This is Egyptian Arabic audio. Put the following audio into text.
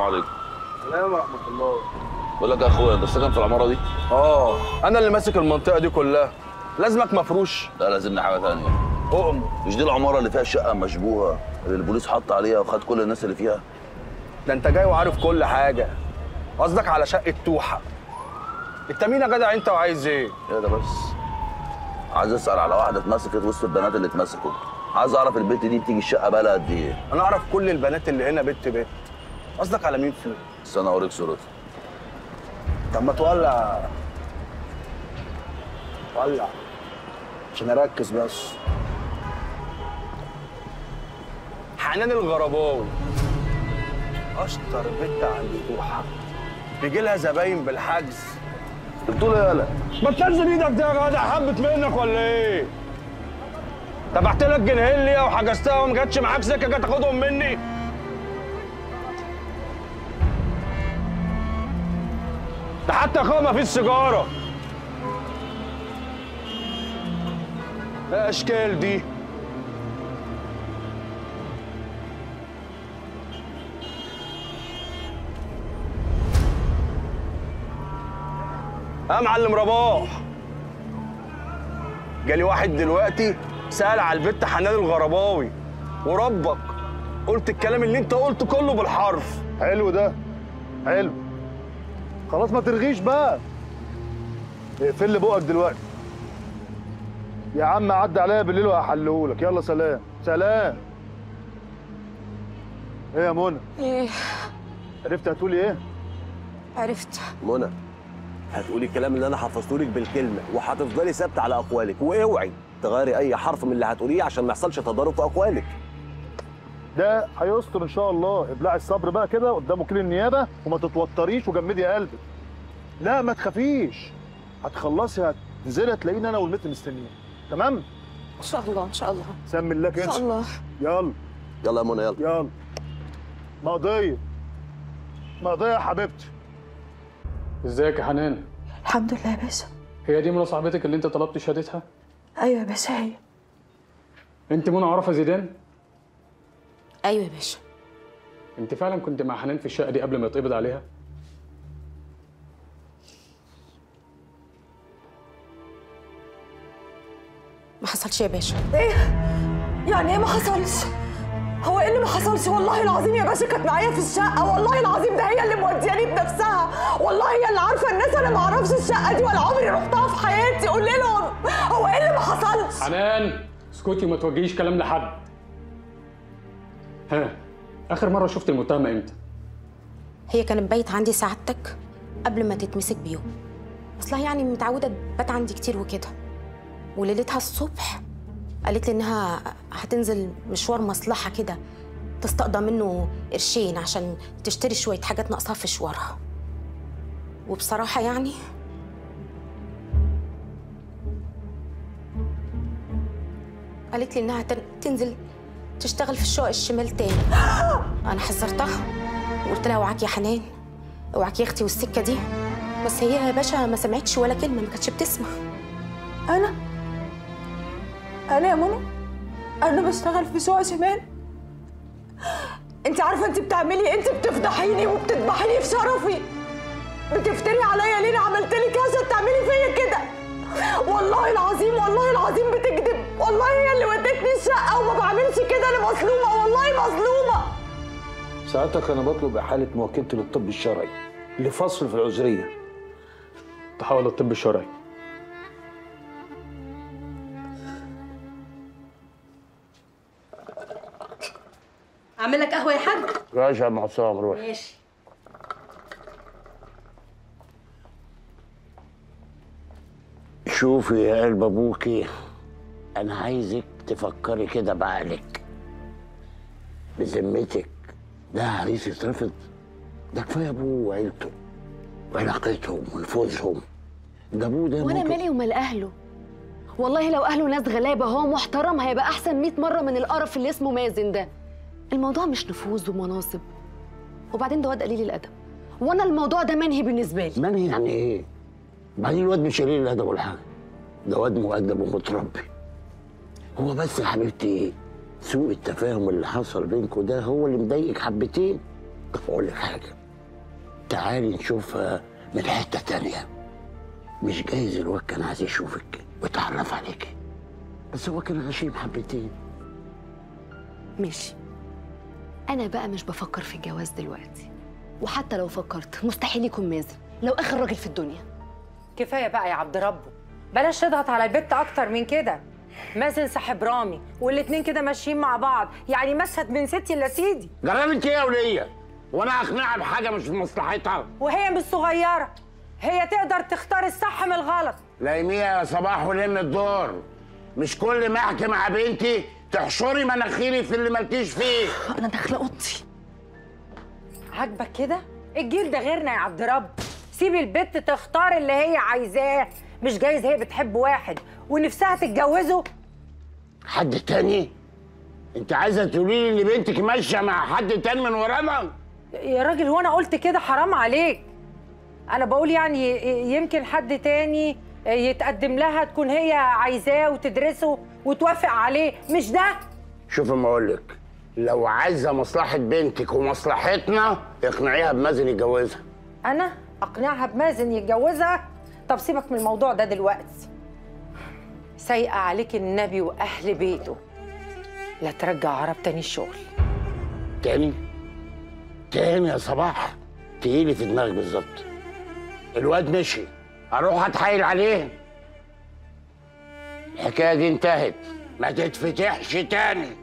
عليكم السلام ورحمه الله بقول لك يا اخويا انت ساكن في العماره دي؟ اه انا اللي ماسك المنطقه دي كلها لازمك مفروش لا لازمني حاجه ثانيه اؤمر مش دي العماره اللي فيها الشقه مشبوهه اللي البوليس حط عليها وخد كل الناس اللي فيها ده انت جاي وعارف كل حاجه قصدك على شقه توحه انت مين يا جدع انت وعايز ايه ايه ده بس عايز اسال على واحده اتمسكت وسط البنات اللي اتمسكوا عايز اعرف البنت دي بتيجي الشقه بقالها قد ايه انا اعرف كل البنات اللي هنا بت بت قصدك على مين فيهم استنى اوريك صورتها طب ما تولع ولع عشان اركز بس حنان الغرباوي اشطر بنت عند توحه بيجي لها زباين بالحجز انت بتقول ايه يالا ما تنزل ايدك ده يا جدع حبت منك ولا ايه؟ تبعت لك جنيه وحجزتها وما جاتش معاك سكه جت تاخدهم مني ده حتى اخويا ما فيش سيجاره ايه اشكال دي يا معلم رباح جالي واحد دلوقتي سأل على البت حنان الغرباوي وربك قلت الكلام اللي انت قلته كله بالحرف حلو ده حلو خلاص ما ترغيش بقى اقفل لي بقك دلوقتي يا عم عدى عليا بالليل وهحلهولك يلا سلام سلام ايه يا منى ايه عرفت هتقولي ايه عرفت منى هتقولي الكلام اللي انا حفظته لك بالكلمه وهتفضلي ثابته على اقوالك واوعي تغيري اي حرف من اللي هتقوليه عشان ما يحصلش تضارب في اقوالك ده هيستر ان شاء الله ابلعي الصبر بقى كده قدام وكيل النيابه وما تتوتريش وجمدي قلبك لا ما تخافيش هتخلصي هتنزلي هتلاقيني انا والمت مستنيين تمام ان شاء الله ان شاء الله سمي الله ان كده شاء الله يلا يلا يا منى يلا يلا مقضيه مقضيه يا حبيبتي ازيك يا حنان الحمد لله يا باشا هي دي منى صاحبتك اللي انت طلبت شهادتها ايوه يا باشا هي انت منى عرفه زيدان ايوه يا باشا انت فعلا كنت مع حنان في الشقه دي قبل ما يتقبض عليها ما حصلش يا باشا ايه يعني ايه ما حصلش هو ايه اللي ما حصلش والله العظيم يا باشا كانت معايا في الشقه والله العظيم ده هي اللي مودياني بنفسها والله هي اللي عارفه الناس انا ما اعرفش الشقه دي ولا عمري رحتها في حياتي قول لهم هو ايه اللي ما حصلش حنان اسكتي وما توجهيش كلام لحد ها اخر مره شفت المتهمه امتى هي كانت بايت عندي سعادتك قبل ما تتمسك بيوم اصلها يعني متعوده تبات عندي كتير وكده وليلتها الصبح قالت لي انها هتنزل مشوار مصلحه كده تستقضى منه قرشين عشان تشتري شويه حاجات ناقصاها في مشوارها وبصراحه يعني قالت لي انها تن- تنزل تشتغل في الشقق الشمال تاني انا حذرتها وقلت لها اوعاك يا حنان اوعاك يا اختي والسكه دي بس هي يا باشا ما سمعتش ولا كلمه ما كانتش بتسمع انا انا يا منى انا بشتغل في شقق شمال انت عارفه انت بتعملي إيه؟ انت بتفضحيني وبتذبحيني في شرفي بتفتري عليا ليه أنا عملت لك إيه عشان تعملي فيا كده والله العظيم والله العظيم بتكذب والله هي اللي ودتني الشقه وما بعملش كده انا مظلومه والله مظلومه ساعتك انا بطلب احاله موكلتي للطب الشرعي لفصل في العذريه تحول للطب الشرعي اعمل لك قهوه يا حاج راجع مع عصام روح ماشي شوفي يا قلب ابوكي انا عايزك تفكري كده بعقلك بذمتك ده عريس يترفض ده كفايه ابوه وعيلته وعلاقتهم ونفوذهم ده ابوه ده وانا ممكن- مالي ومال اهله والله لو اهله ناس غلابه هو محترم هيبقى احسن 100 مره من القرف اللي اسمه مازن ده الموضوع مش نفوذ ومناصب وبعدين ده واد قليل الادب وانا الموضوع ده منهي بالنسبه لي ماني يعني ايه؟ بعدين الواد مش قليل الادب ولا حاجه ده واد مؤدب ومتربي هو بس يا حبيبتي ايه؟ سوء التفاهم اللي حصل بينكم ده هو اللي مضايقك حبتين طب اقول لك حاجه تعالي نشوفها من حته تانية مش جايز الواد كان عايز يشوفك ويتعرف عليكي بس هو كان غشيم حبتين ماشي انا بقى مش بفكر في الجواز دلوقتي وحتى لو فكرت مستحيل يكون مازن لو اخر راجل في الدنيا كفايه بقى يا عبد ربه بلاش تضغط على البت اكتر من كده مازن صاحب رامي والاتنين كده ماشيين مع بعض يعني مسهت من ستي الا سيدي جربت ايه يا وليه وانا اقنعها بحاجه مش في مصلحتها وهي مش صغيره هي تقدر تختار الصح من الغلط لايمية يا صباح ولم الدور مش كل ما احكي مع بنتي تحشري مناخيري في اللي مالكيش فيه انا داخله اوضتي عاجبك كده الجيل ده غيرنا يا عبد رب سيب البت تختار اللي هي عايزاه مش جايز هي بتحب واحد ونفسها تتجوزه حد تاني انت عايزه تقولي لي ان بنتك ماشيه مع حد تاني من ورانا يا راجل هو انا قلت كده حرام عليك انا بقول يعني يمكن حد تاني يتقدم لها تكون هي عايزاه وتدرسه وتوافق عليه مش ده شوف ما اقول لك لو عايزه مصلحه بنتك ومصلحتنا اقنعيها بمازن يتجوزها انا اقنعها بمازن يتجوزها طب سيبك من الموضوع ده دلوقتي سايقه عليك النبي واهل بيته لا ترجع عرب تاني الشغل تاني تاني يا صباح تقيلي في دماغك بالظبط الواد مشي اروح اتحايل عليه الحكايه دي انتهت ما تتفتحش تاني